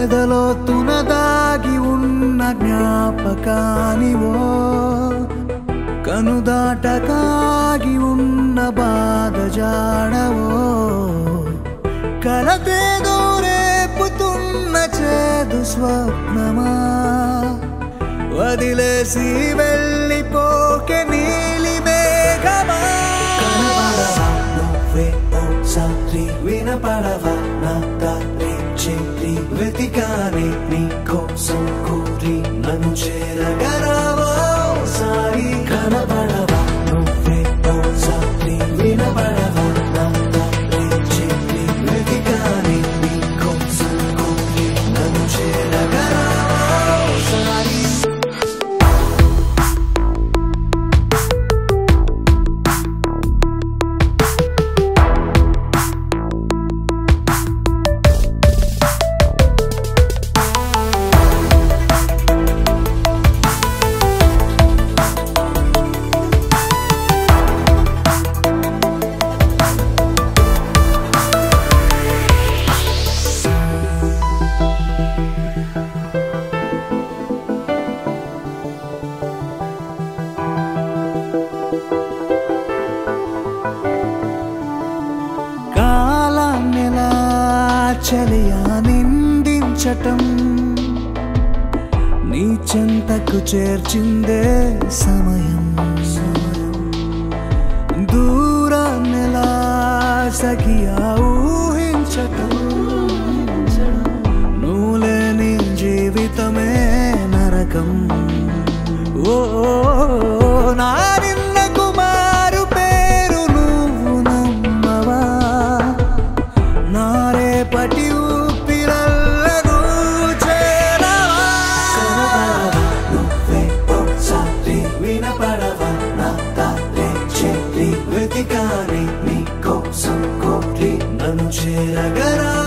ఎదలో తునదాగి ఉన్న జ్ఞాపకానివో కనుదాటకాగి ఉన్న బాధ జాడవో కలతేదో రేపుతున్న చేదు స్వప్నమా వదిలేసి వెళ్ళిపోకే నీలి మేఘమా కనబడవా నువ్వే ఓసారి వినపడవా నా దారి చేరి వెతికానే నీ కోసం కోరి నన్ను చేరగరావా ఓసారి కనబడవా నువ్వే ఓసారి వినపడవా నా దారి చేరి వెతికానే నీ కోసం కోరి నన్ను చేరగరావా ఓసారి కాలాన్నెలా చలియా నిందించటం నీ చెంతకు చేర్చిందే సమయం దూరాన్నెలా సఖియా ఊహించటం నువ్వులేని జీవితమే నరకం ఓ నా నిన్న కుమారు పేరు నువ్వు నమ్మవా నా రేపటి ఊపిరల్లను చేరవా నువ్వే ఒకసారి వినపడవా నా దారి చేరి వెతికాని నీ కోసం కోరి నన్ను చేరగరా